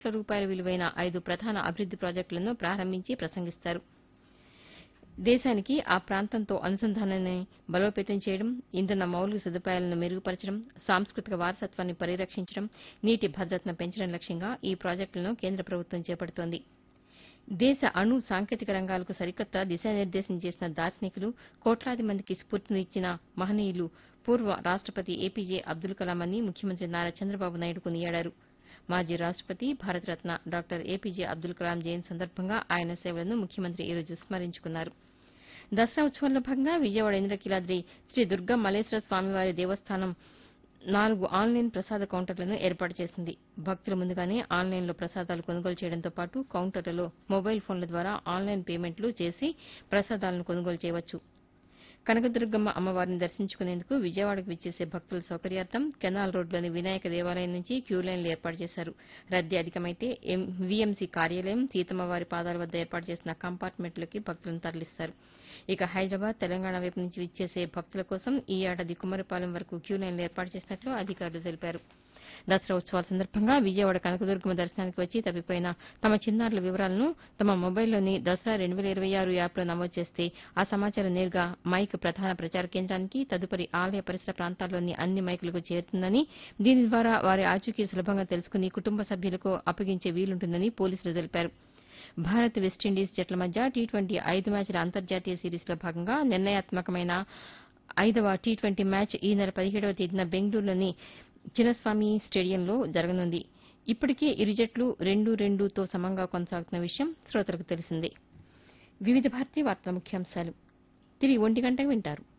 కోట్ల రూపాయల విలువైన ఐదు ప్రధాన అభివృద్ది ప్రాజెక్టులను ప్రారంభించి ప్రసంగిస్తారు దేశానికి ఆ ప్రాంతంతో అనుసంధానాన్ని బలోపేతం చేయడం ఇంధన మౌలిక సదుపాయాలను మెరుగుపరచడం సాంస్కృతిక వారసత్వాన్ని పరిరక్షించడం నీటి భద్రతను పెంచడం లక్ష్యంగా ఈ ప్రాజెక్టులను కేంద్ర ప్రభుత్వం చేపడుతోంది దేశ అణు సాంకేతిక రంగాలకు సరికొత్త దిశానిర్దేశం చేసిన దార్శనికులు కోట్లాది మందికి స్ఫూర్తినిచ్చిన మహనీయులు పూర్వ రాష్టపతి ఏపీజే అబ్దుల్ కలాం అని ముఖ్యమంత్రి నారా చంద్రబాబు నాయుడు కొనియాడారు మాజీ రాష్టపతి భారతరత్న డాక్టర్ ఏపీజే అబ్దుల్ కలాం జయంతి సందర్భంగా ఆయన సేవలను ముఖ్యమంత్రి ఈ రోజు స్మరించుకున్నారు దసరా ఉత్సవంలో భాగంగా విజయవాడ ఇంద్రకీలాద్రి శ్రీ దుర్గా మల్లేశ్వర స్వామివారి దేవస్థానం నాలుగు ఆన్లైన్ ప్రసాద కౌంటర్లను ఏర్పాటు చేసింది భక్తులు ముందుగానే ఆన్లైన్లో ప్రసాదాలు కొనుగోలు చేయడంతో పాటు కౌంటర్లలో మొబైల్ ఫోన్ల ద్వారా ఆన్లైన్ పేమెంట్లు చేసి ప్రసాదాలను కొనుగోలు చేయవచ్చు కనకదుర్గమ్మ అమ్మవారిని దర్శించుకునేందుకు విజయవాడకు విచ్చేసే భక్తుల సౌకర్యార్థం కెనాల్ రోడ్లోని వినాయక దేవాలయం నుంచి క్యూ లైన్లు ఏర్పాటు చేశారు రద్దీ అధికమైతే ఎం- వీఎంసీ కార్యాలయం సీతమ్మవారి పాదాల వద్ద ఏర్పాటు చేసిన కంపార్ట్మెంట్లకి భక్తులను తరలిస్తారు ఇక హైదరాబాద్ తెలంగాణ వైపు నుంచి విచ్చేసే భక్తుల కోసం ఈ ఏడాది కుమ్మరిపాలెం వరకు క్యూ లైన్లు ఏర్పాటు చేసినట్లు అధికారులు తెలిపారు దసరా ఉత్సవాల సందర్భంగా విజయవాడ కనకదుర్గమ్మ దర్శనానికి వచ్చి తప్పిపోయిన తమ చిన్నారుల వివరాలను తమ మొబైల్లోని దసరా రెండు వేల ఇరవై ఆరు యాప్లో నమోదు చేస్తే ఆ సమాచారం నేరుగా మైక్ ప్రధాన ప్రచార కేంద్రానికి తదుపరి ఆలయ పరిసర ప్రాంతాల్లోని అన్ని మైకులకు చేరుతుందని దీని ద్వారా వారి ఆచూకీ సులభంగా తెలుసుకుని కుటుంబ సభ్యులకు అప్పగించే వీలుంటుందని పోలీసులు తెలిపారు భారత్ వెస్టిండీస్ జట్ల మధ్య టీ ట్వంటీ ఐదు మ్యాచ్ల అంతర్జాతీయ సిరీస్లో భాగంగా నిర్ణయాత్మకమైన ఐదవ టీ ట్వంటీ మ్యాచ్ ఈ నెల పదిహేడవ తేదీన బెంగళూరులోని చిన్నస్వామి స్టేడియంలో జరగనుంది ఇప్పటికే ఇరు జట్లు రెండు రెండుతో సమంగా కొనసాగుతున్న విషయం శ్రోతలకు తెలిసిందే వివిధ భారతీయ వార్తల ముఖ్యాంశాలు తిరిగి ఒంటి గంటకు వింటారు